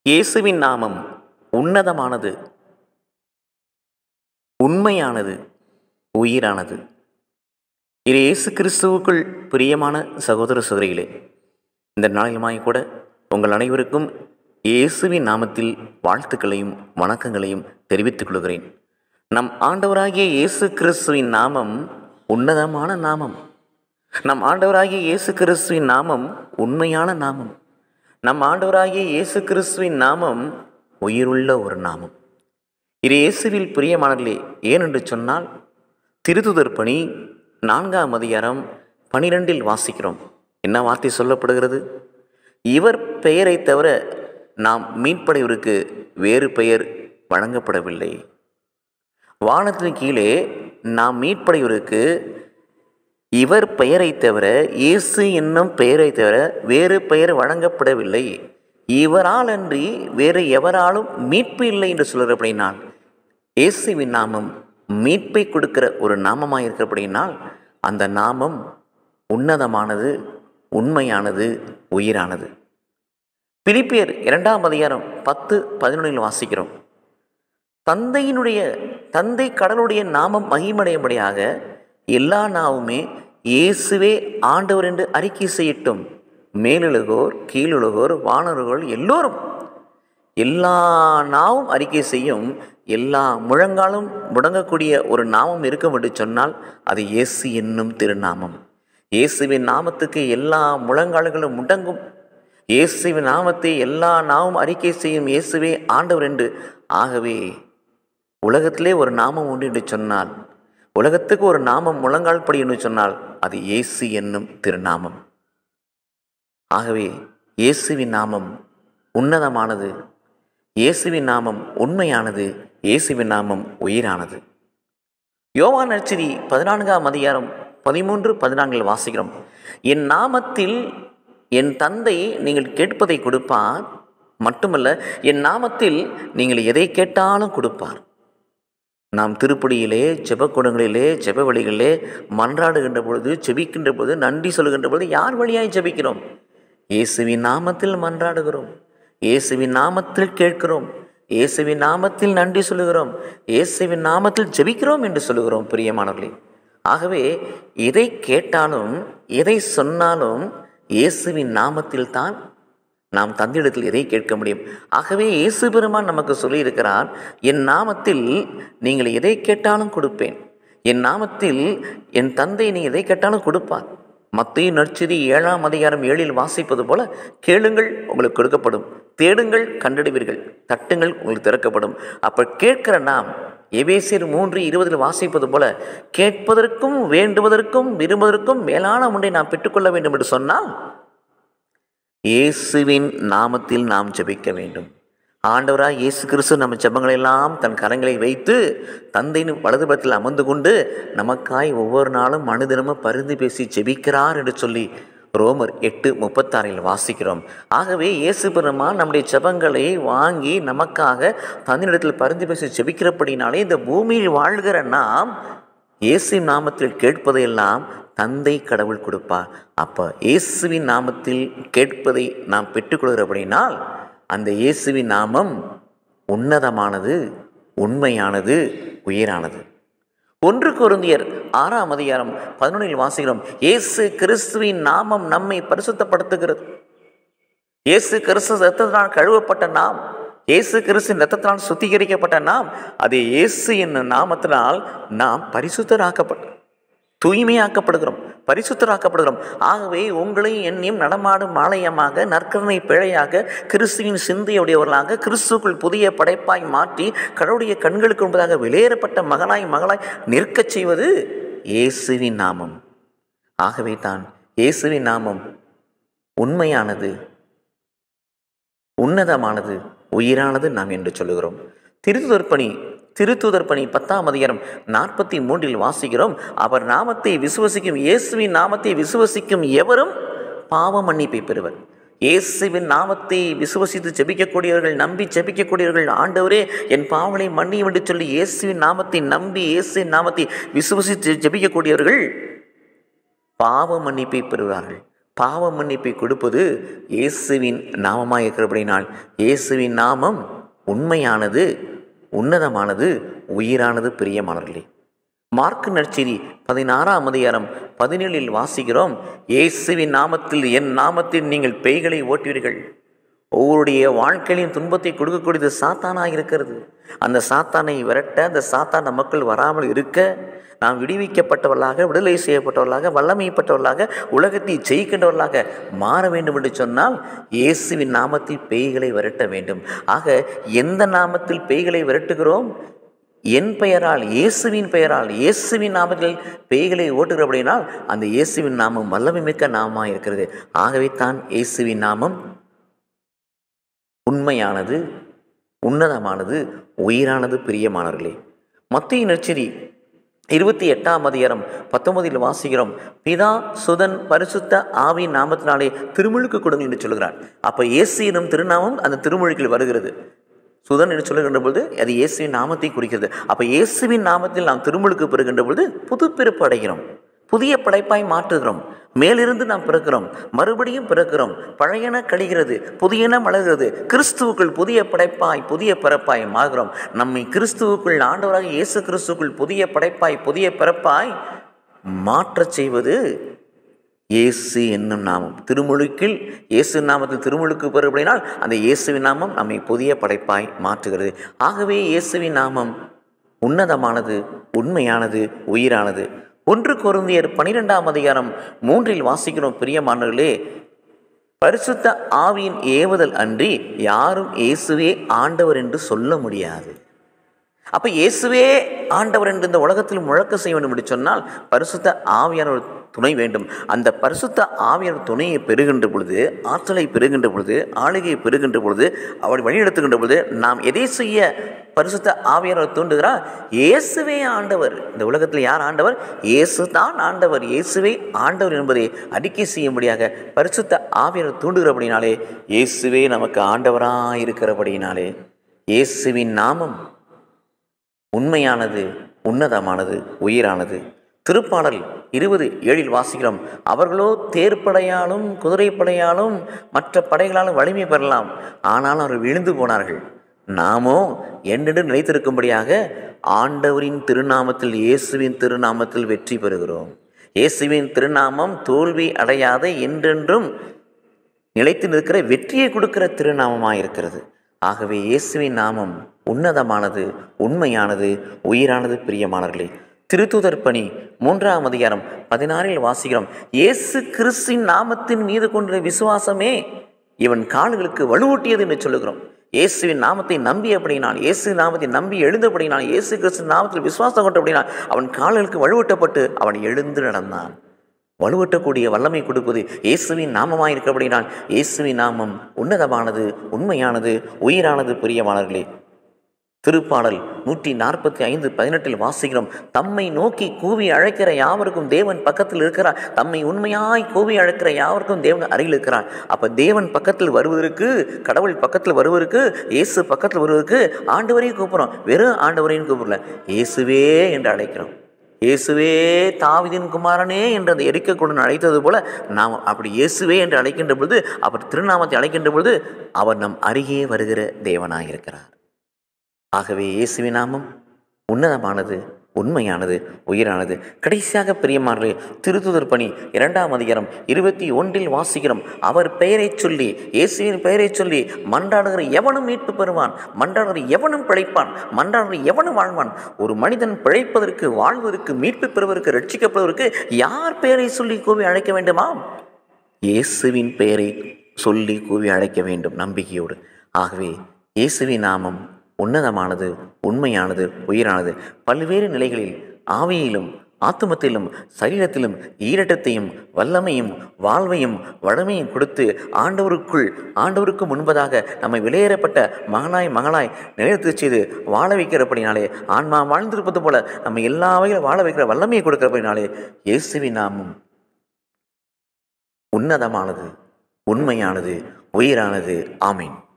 இயேசுவின் நாமம் உன்னதமானது உண்மையானது உயிரானது இது இயேசு கிறிஸ்துவுக்குள் பிரியமான சகோதர சகோதரிகளே இந்த நாளிலுமாய் கூட உங்கள் அனைவருக்கும் இயேசுவின் நாமத்தில் வாழ்த்துக்களையும் வணக்கங்களையும் தெரிவித்துக் கொள்கிறேன் நம் ஆண்டவராகிய இயேசு கிறிஸ்துவின் நாமம் உன்னதமான நாமம் நம் ஆண்டவராகிய இயேசு கிறிஸ்துவின் நாமம் உண்மையான நாமம் நம் ஆண்டவராகிய இயேசு கிறிஸ்துவின் நாமம் உயிருள்ள ஒரு நாமம் இது இயேசுவில் பிரியமானர்களே ஏனென்று சொன்னால் திருத்துதர் பணி நான்காம் அதிகாரம் பனிரெண்டில் வாசிக்கிறோம் என்ன வார்த்தை சொல்லப்படுகிறது இவர் பெயரை தவிர நாம் மீட்படைவருக்கு வேறு பெயர் வழங்கப்படவில்லை வானத்தின் கீழே நாம் மீட்படைவருக்கு இவர் பெயரை தவிர இயேசு என்னும் பெயரை தவிர வேறு பெயர் வழங்கப்படவில்லை இவரால் அன்றி வேறு எவராலும் மீட்பு இல்லை என்று சொல்கிறபடினால் இயேசுவின் நாமம் மீட்பை கொடுக்கிற ஒரு நாமமாக இருக்கிறபடினால் அந்த நாமம் உன்னதமானது உண்மையானது உயிரானது பிலிப்பியர் இரண்டாம் அதிகாரம் பத்து பதினொன்றில் வாசிக்கிறோம் தந்தையினுடைய தந்தை கடலுடைய நாமம் மகிமடையும்படியாக எல்லா நாவுமே இயேசுவே ஆண்டவர் என்று அறிக்கை செய்யட்டும் மேலுலகோர் கீழுலகோர் வானர்கள் எல்லோரும் எல்லா நாவும் அறிக்கை செய்யும் எல்லா முழங்காலும் முடங்கக்கூடிய ஒரு நாமம் இருக்கும் என்று சொன்னால் அது இயேசு என்னும் திருநாமம் இயேசுவின் நாமத்துக்கு எல்லா முழங்கால்களும் முடங்கும் இயேசுவின் நாமத்தை எல்லா நாவும் அறிக்கை செய்யும் இயேசுவே ஆண்டவர் என்று ஆகவே உலகத்திலே ஒரு நாமம் உண்டு என்று சொன்னால் உலகத்துக்கு ஒரு நாமம் முழங்கால் படி என்று சொன்னால் அது இயேசு என்னும் திருநாமம் ஆகவே இயேசுவின் நாமம் உன்னதமானது இயேசுவின் நாமம் உண்மையானது இயேசுவின் நாமம் உயிரானது யோவான் நற்செய்தி பதினான்காம் அதிகாரம் பதிமூன்று பதினான்கில் வாசிக்கிறோம் என் நாமத்தில் என் தந்தை நீங்கள் கேட்பதை கொடுப்பார் மட்டுமல்ல என் நாமத்தில் நீங்கள் எதை கேட்டாலும் கொடுப்பார் நாம் திருப்படியிலே ஜெபக்கூடங்களிலே ஜெப வழிகளிலே மன்றாடுகின்ற பொழுது ஜெபிக்கின்ற பொழுது நன்றி சொல்கின்ற பொழுது யார் வழியாய் ஜெபிக்கிறோம் இயேசுவின் நாமத்தில் மன்றாடுகிறோம் இயேசுவின் நாமத்தில் கேட்கிறோம் இயேசுவின் நாமத்தில் நன்றி சொல்லுகிறோம் இயேசுவின் நாமத்தில் ஜெபிக்கிறோம் என்று சொல்லுகிறோம் பிரியமானவர்களே ஆகவே எதை கேட்டாலும் எதை சொன்னாலும் இயேசுவின் நாமத்தில் தான் நாம் தந்தையிடத்தில் எதை கேட்க முடியும் ஆகவே இயேசு பெருமான் நமக்கு சொல்லியிருக்கிறார் என் நாமத்தில் நீங்கள் எதை கேட்டாலும் கொடுப்பேன் என் நாமத்தில் என் தந்தை நீ எதை கேட்டாலும் கொடுப்பார் மத்திய நற்செய்தி ஏழாம் அதிகாரம் ஏழில் வாசிப்பது போல கேளுங்கள் உங்களுக்கு கொடுக்கப்படும் தேடுங்கள் கண்டடைவீர்கள் தட்டுங்கள் உங்களுக்கு திறக்கப்படும் அப்போ கேட்கிற நாம் எபேசியர் மூன்று இருபதில் வாசிப்பது போல கேட்பதற்கும் வேண்டுவதற்கும் விரும்புவதற்கும் மேலான ஒன்றை நாம் பெற்றுக்கொள்ள வேண்டும் என்று சொன்னால் இயேசுவின் நாமத்தில் நாம் ஜெபிக்க வேண்டும் ஆண்டவராக இயேசு கிறிஸ்து நம்ம ஜெபங்களை எல்லாம் தன் கரங்களை வைத்து தந்தையின் வலதுபுறத்தில் அமர்ந்து கொண்டு நமக்காய் ஒவ்வொரு நாளும் மனுதினமும் பரிந்து பேசி ஜெபிக்கிறார் என்று சொல்லி ரோமர் எட்டு முப்பத்தாறில் வாசிக்கிறோம் ஆகவே இயேசு பெருமான் நம்முடைய ஜெபங்களை வாங்கி நமக்காக தந்தையிடத்தில் பரிந்து பேசி ஜெபிக்கிறபடினாலே இந்த பூமியில் வாழ்கிற நாம் இயேசு நாமத்தில் கேட்பதையெல்லாம் தந்தை கடவுள் கொடுப்பார் அப்போ இயேசுவின் நாமத்தில் கேட்பதை நாம் பெற்றுக்கொள்கிறபடினால் அந்த இயேசுவின் நாமம் உன்னதமானது உண்மையானது உயிரானது ஒன்று கொருந்தியர் ஆறாம் அதிகாரம் பதினொன்றில் வாசிக்கிறோம் இயேசு கிறிஸ்துவின் நாமம் நம்மை பரிசுத்தப்படுத்துகிறது இயேசு கிறிஸ்து ரத்தத்தினால் கழுவப்பட்ட நாம் இயேசு கிறிஸ்து ரத்தத்தினால் சுத்திகரிக்கப்பட்ட நாம் அதே இயேசு என்னும் நாமத்தினால் நாம் பரிசுத்தராக்கப்பட்ட தூய்மையாக்கப்படுகிறோம் பரிசுத்தராக்கப்படுகிறோம் ஆகவே உங்களையும் என்னையும் நடமாடும் ஆலயமாக நற்கரணை பிழையாக கிறிஸ்துவின் சிந்தையுடையவர்களாக கிறிஸ்துக்குள் புதிய படைப்பாய் மாற்றி கடவுளுடைய கண்களுக்கு முன்பதாக வெளியேறப்பட்ட மகனாய் மகளாய் நிற்கச் செய்வது இயேசுவின் நாமம் ஆகவே தான் இயேசுவின் நாமம் உண்மையானது உன்னதமானது உயிரானது நாம் என்று சொல்லுகிறோம் திருத்துதர் பணி திருத்துதர் பணி பத்தாம் அதிகாரம் நாற்பத்தி மூன்றில் வாசிக்கிறோம் அவர் நாமத்தை விசுவசிக்கும் இயேசுவின் நாமத்தை விசுவசிக்கும் எவரும் பாவ மன்னிப்பை பெறுவர் இயேசுவின் நாமத்தை விசுவசித்து ஜெபிக்கக்கூடியவர்கள் நம்பி ஜெபிக்கக்கூடியவர்கள் ஆண்டவரே என் பாவனை மன்னியும் என்று சொல்லி இயேசுவின் நாமத்தை நம்பி இயேசுவின் நாமத்தை விசுவசித்து ஜெபிக்கக்கூடியவர்கள் பாவ மன்னிப்பை பெறுவார்கள் பாவ மன்னிப்பை கொடுப்பது இயேசுவின் நாமமாக இருக்கிறபடினால் இயேசுவின் நாமம் உண்மையானது உன்னதமானது உயிரானது பிரியமானவர்களே மார்க்கு நற்செய்தி பதினாறாம் அதிகாரம் பதினேழில் வாசிக்கிறோம் இயேசுவின் நாமத்தில் என் நாமத்தில் நீங்கள் பேய்களை ஓட்டுவீர்கள் ஒவ்வொருடைய வாழ்க்கையிலும் துன்பத்தை கொடுக்கக்கூடியது சாத்தானாக இருக்கிறது அந்த சாத்தானை விரட்ட அந்த சாத்தான மக்கள் வராமல் இருக்க நாம் விடுவிக்கப்பட்டவர்களாக விடுதலை செய்யப்பட்டவர்களாக வல்லமைப்பட்டவர்களாக உலகத்தை ஜெயிக்கின்றவர்களாக மாற வேண்டும் என்று சொன்னால் இயேசுவின் நாமத்தில் பேய்களை விரட்ட வேண்டும் ஆக எந்த நாமத்தில் பேய்களை விரட்டுகிறோம் என் பெயரால் இயேசுவின் பெயரால் இயேசுவின் நாமத்தில் பேய்களை ஓட்டுகிறபடினால் அந்த இயேசுவின் நாமம் வல்லமை மிக்க நாமமாக இருக்கிறது ஆகவே தான் இயேசுவின் நாமம் உண்மையானது உன்னதமானது உயிரானது பிரியமானவர்களே மத்திய நெச்சரி இருபத்தி எட்டாம் அதிகாரம் பத்தொன்பதில் வாசிக்கிறோம் பிதா சுதன் பரிசுத்த ஆவியின் நாமத்தினாலே திருமுழுக்கு கொடுங்கள் என்று சொல்கிறார் அப்போ இயேசு எனும் திருநாமம் அந்த திருமுழுக்கில் வருகிறது சுதன் என்று சொல்லுகின்ற பொழுது அது இயேசுவின் நாமத்தை குறிக்கிறது அப்போ இயேசுவின் நாமத்தில் நாம் திருமுழுக்கு பெறுகின்ற பொழுது புது பிறப்பு அடைகிறோம் புதிய படைப்பாய் மாற்றுகிறோம் மேலிருந்து நாம் பிறக்கிறோம் மறுபடியும் பிறக்கிறோம் பழையன கழிகிறது புதியன மலர்கிறது கிறிஸ்துவுக்குள் புதிய படைப்பாய் புதிய பிறப்பாய் மாறுகிறோம் நம்மை கிறிஸ்துவுக்குள் ஆண்டவராக இயேசு கிறிஸ்துவுக்குள் புதிய படைப்பாய் புதிய பிறப்பாய் மாற்றச் செய்வது இயேசு என்னும் நாமம் திருமுழுக்கில் இயேசு நாமத்தில் திருமுழுக்கு பெறுபடினால் அந்த இயேசுவின் நாமம் நம்மை புதிய படைப்பாய் மாற்றுகிறது ஆகவே இயேசுவின் நாமம் உன்னதமானது உண்மையானது உயிரானது ஒன்று கொருந்தியர் பனிரெண்டாம் அதிகாரம் மூன்றில் வாசிக்கிறோம் பிரியமானவர்களே பரிசுத்த ஆவியின் ஏவுதல் அன்றி யாரும் இயேசுவே ஆண்டவர் என்று சொல்ல முடியாது அப்ப இயேசுவே ஆண்டவர் என்று இந்த உலகத்தில் முழக்க செய்ய வேண்டும் என்று சொன்னால் பரிசுத்த ஆவியான ஒரு துணை வேண்டும் அந்த பரிசுத்த ஆவியான துணையை பெறுகின்ற பொழுது ஆற்றலை பெறுகின்ற பொழுது ஆளுகையை பெறுகின்ற பொழுது அவரை வழிநடத்துகின்ற பொழுது நாம் எதை செய்ய பரிசுத்த ஆவியானவர் தூண்டுகிறார் இயேசுவே ஆண்டவர் இந்த உலகத்தில் யார் ஆண்டவர் இயேசு தான் ஆண்டவர் இயேசுவே ஆண்டவர் என்பதை அறிக்கை செய்யும்படியாக பரிசுத்த ஆவியானவர் தூண்டுகிறபடினாலே இயேசுவே நமக்கு ஆண்டவராக இருக்கிறபடினாலே இயேசுவின் நாமம் உண்மையானது உன்னதமானது உயிரானது திருப்பாடல் இருபது ஏழில் வாசிக்கிறோம் அவர்களோ தேர்ப்படையாலும் குதிரைப்படையாலும் மற்ற படைகளாலும் வலிமை பெறலாம் ஆனாலும் அவர்கள் விழுந்து போனார்கள் நாமோ என்னென்று நிலைத்திருக்கும்படியாக ஆண்டவரின் திருநாமத்தில் இயேசுவின் திருநாமத்தில் வெற்றி பெறுகிறோம் இயேசுவின் திருநாமம் தோல்வி அடையாத என்றென்றும் நிலைத்து நிற்கிற வெற்றியை கொடுக்கிற திருநாமமாக இருக்கிறது ஆகவே இயேசுவின் நாமம் உன்னதமானது உண்மையானது உயிரானது பிரியமானவர்களே திருத்துதர் பணி மூன்றாம் அதிகாரம் பதினாறில் வாசிக்கிறோம் இயேசு கிறிஸ்தின் நாமத்தின் மீது கொண்ட விசுவாசமே இவன் கால்களுக்கு வலுவூட்டியது என்று சொல்லுகிறோம் இயேசுவின் நாமத்தை நம்பி அப்படினால் இயேசு நாமத்தை நம்பி எழுந்தபடினால் இயேசு கிறிஸ்து நாமத்தில் விசுவாசம் கொண்டபடினால் அவன் கால்களுக்கு வலுவூட்டப்பட்டு அவன் எழுந்து நடந்தான் வலுவட்டக்கூடிய வல்லமை கொடுப்பது இயேசுவின் நாமமாக இருக்கிறபடினால் இயேசுவின் நாமம் உன்னதமானது உண்மையானது உயிரானது பிரியமானவர்களே திருப்பாடல் நூற்றி நாற்பத்தி ஐந்து பதினெட்டில் வாசிக்கிறோம் தம்மை நோக்கி கூவி அழைக்கிற யாவருக்கும் தேவன் பக்கத்தில் இருக்கிறார் தம்மை உண்மையாய் கூவி அழைக்கிற யாவருக்கும் தேவன் அருகில் இருக்கிறார் அப்ப தேவன் பக்கத்தில் வருவதற்கு கடவுள் பக்கத்தில் வருவதற்கு இயேசு பக்கத்தில் வருவதற்கு ஆண்டவரையும் கூப்பிடுறோம் வெறும் ஆண்டவரையும் கூப்பிடல இயேசுவே என்று அழைக்கிறோம் இயேசுவே தாவிதின் குமாரனே என்று அந்த எரிக்கக்குடன் அழைத்தது போல நாம் அப்படி இயேசுவே என்று அழைக்கின்ற பொழுது அவர் திருநாமத்தை அழைக்கின்ற பொழுது அவர் நம் அருகே வருகிற தேவனாக இருக்கிறார் ஆகவே இயேசுவின் நாமம் உன்னதமானது உண்மையானது உயிரானது கடைசியாக பிரியமானது திருத்துதர் பணி இரண்டாம் அதிகாரம் இருபத்தி ஒன்றில் வாசிக்கிறோம் அவர் பெயரைச் சொல்லி இயேசுவின் பெயரைச் சொல்லி மன்றாடுகிற எவனும் மீட்பு பெறுவான் மன்றாடுகிற எவனும் பிழைப்பான் மன்றாடுகிற எவனும் வாழ்வான் ஒரு மனிதன் பிழைப்பதற்கு வாழ்வதற்கு மீட்பு பெறுவதற்கு ரட்சிக்கப்படுவதற்கு யார் பெயரை சொல்லி கூவி அழைக்க வேண்டுமாம் இயேசுவின் பெயரை சொல்லி கூவி அழைக்க வேண்டும் நம்பிக்கையோடு ஆகவே இயேசுவின் நாமம் உன்னதமானது உண்மையானது உயிரானது பல்வேறு நிலைகளில் ஆவியிலும் ஆத்துமத்திலும் சரீரத்திலும் ஈரட்டத்தையும் வல்லமையும் வாழ்வையும் வளமையும் கொடுத்து ஆண்டவருக்குள் ஆண்டவருக்கு முன்பதாக நம்மை வெளியேறப்பட்ட மகனாய் மகளாய் நிலைநிறுத்த செய்து வாழ வைக்கிறபடினாலே ஆன்மா வாழ்ந்திருப்பது போல நம்ம எல்லா வகையிலும் வாழ வைக்கிற வல்லமையை கொடுக்கிறபடினாலே இயேசுவின் நாமம் உன்னதமானது உண்மையானது உயிரானது ஆமீன்